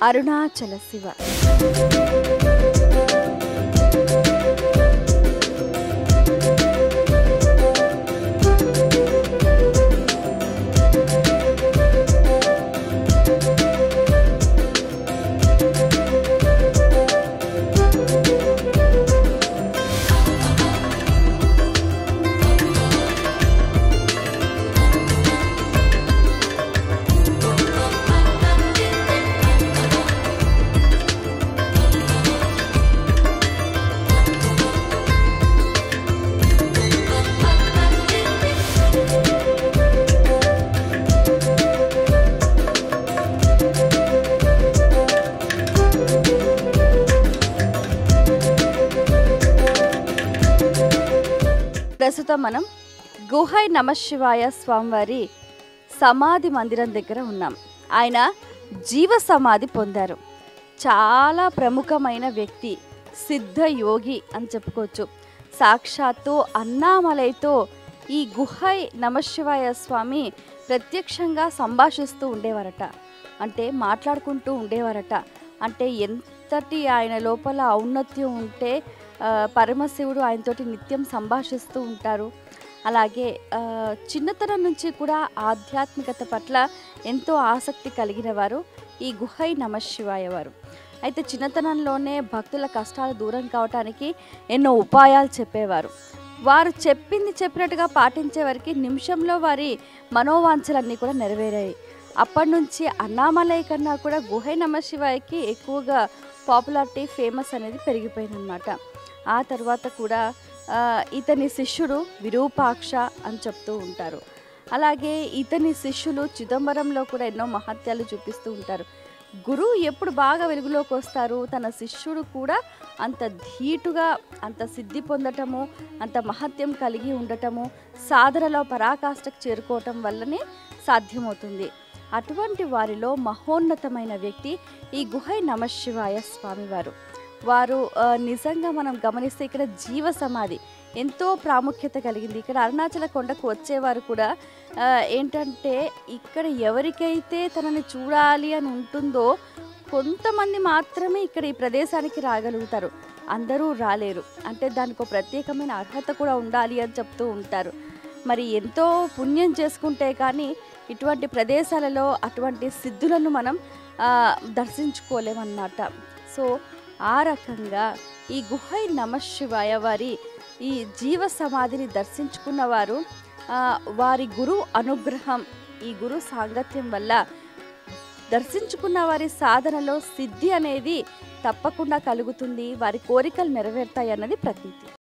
అరుణాచల శివ ప్రస్తుతం మనం గుహై నమశివాయ స్వామివారి సమాధి మందిరం దగ్గర ఉన్నాం ఆయన జీవ సమాధి పొందారు చాలా ప్రముఖమైన వ్యక్తి సిద్ధ యోగి అని చెప్పుకోవచ్చు సాక్షాత్తు అన్నామలైతో ఈ గుహై నమశివాయ స్వామి ప్రత్యక్షంగా సంభాషిస్తూ ఉండేవారట అంటే మాట్లాడుకుంటూ ఉండేవారట అంటే ఎంతటి ఆయన లోపల ఔన్నత్యం ఉంటే ఆ, పరమశివుడు ఆయనతోటి నిత్యం సంభాషిస్తూ ఉంటారు అలాగే ఆ, చిన్నతనం నుంచి కూడా ఆధ్యాత్మికత పట్ల ఎంతో ఆసక్తి కలిగిన వారు ఈ గుహై నమశివాయ వారు అయితే చిన్నతనంలోనే భక్తుల కష్టాలు దూరం కావటానికి ఎన్నో ఉపాయాలు చెప్పేవారు వారు చెప్పింది చెప్పినట్టుగా పాటించే వారికి నిమిషంలో వారి మనోవాంఛలన్నీ కూడా నెరవేరాయి అప్పటి నుంచి అన్నామలై కన్నా కూడా గుహై నమశివాయకి ఎక్కువగా పాపులారిటీ ఫేమస్ అనేది పెరిగిపోయిందనమాట ఆ తర్వాత కూడా ఆ, ఇతని శిష్యుడు విరూపాక్ష అని చెప్తూ ఉంటారు అలాగే ఇతని శిష్యులు చిదంబరంలో కూడా ఎన్నో మహత్యాలు చూపిస్తూ ఉంటారు గురువు ఎప్పుడు బాగా వెలుగులోకి వస్తారు తన శిష్యుడు కూడా అంత ధీటుగా అంత సిద్ధి పొందటము అంత మహత్యం కలిగి ఉండటము సాధనలో పరాకాష్ఠకు చేరుకోవటం వల్లనే సాధ్యమవుతుంది అటువంటి వారిలో మహోన్నతమైన వ్యక్తి ఈ గుహై నమశివాయ స్వామివారు వారు ఆ, నిజంగా మనం గమనిస్తే ఇక్కడ జీవ సమాధి ఎంతో ప్రాముఖ్యత కలిగింది ఇక్కడ అరుణాచల కొండకు వచ్చేవారు కూడా ఆ, ఏంటంటే ఇక్కడ ఎవరికైతే తనని చూడాలి అని ఉంటుందో కొంతమంది మాత్రమే ఇక్కడ ఈ ప్రదేశానికి రాగలుగుతారు అందరూ రాలేరు అంటే దానికి ఒక ప్రత్యేకమైన అర్హత కూడా ఉండాలి అని చెప్తూ ఉంటారు మరి ఎంతో పుణ్యం చేసుకుంటే కానీ ఇటువంటి ప్రదేశాలలో అటువంటి సిద్ధులను మనం ఆ, దర్శించుకోలేమన్నమాట సో ఆ రకంగా ఈ గుహై నమశివాయ వారి ఈ జీవ సమాధిని దర్శించుకున్న వారు ఆ, వారి గురు అనుగ్రహం ఈ గురు సాంగత్యం వల్ల దర్శించుకున్న వారి సాధనలో సిద్ధి అనేది తప్పకుండా కలుగుతుంది వారి కోరికలు నెరవేరుతాయి అన్నది ప్రతీతి